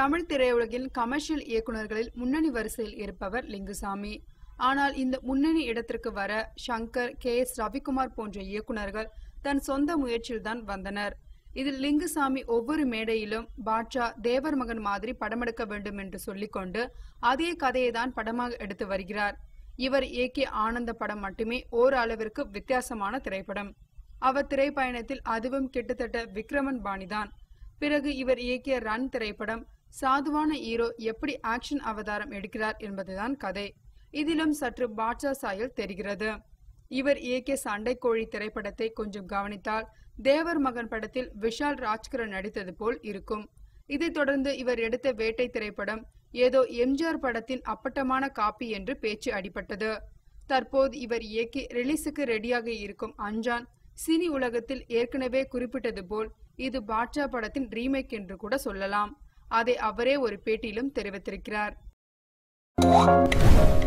தமிழ் திரையுலகில் கமர்ஷியல் இயக்குனர்களில் முன்னணி வரிசையில் இருப்பவர் லிங்குசாமி ஆனால் இந்த முன்னணி இடத்திற்கு வர சங்கர் கே எஸ் ரவிக்குமார் போன்ற இயக்குனர்கள் தன் சொந்த முயற்சியில்தான் வந்தனர் இதில் லிங்குசாமி ஒவ்வொரு மேடையிலும் பாட்ஷா தேவர் மகன் மாதிரி படமெடுக்க வேண்டும் என்று சொல்லிக்கொண்டு அதே கதையை தான் படமாக எடுத்து வருகிறார் இவர் இயக்கிய ஆனந்த படம் மட்டுமே ஓரளவிற்கு வித்தியாசமான திரைப்படம் அவர் திரைப்பயணத்தில் அதுவும் கிட்டத்தட்ட விக்ரமன் பாணிதான் பிறகு இவர் இயக்கிய ரன் திரைப்படம் சாதுவான ஹீரோ எப்படி ஆக்ஷன் அவதாரம் எடுக்கிறார் என்பதுதான் கதை இதிலும் சற்று பாட்ஷா சாயல் தெரிகிறது இவர் இயக்கிய சண்டைக்கோழி திரைப்படத்தை கொஞ்சம் கவனித்தால் தேவர் மகன் படத்தில் விஷால் ராஜ்கிரண் நடித்தது போல் இருக்கும் இதைத் தொடர்ந்து இவர் எடுத்த வேட்டை திரைப்படம் ஏதோ எம்ஜிஆர் படத்தின் அப்பட்டமான காப்பி என்று பேச்சு அடிபட்டது தற்போது இவர் இயக்கி ரிலீஸுக்கு ரெடியாக இருக்கும் அஞ்சான் சினி உலகத்தில் ஏற்கனவே குறிப்பிட்டது போல் இது பாட்ஷா படத்தின் ரீமேக் என்று கூட சொல்லலாம் அதை அவரே ஒரு பேட்டியிலும் தெரிவித்திருக்கிறார்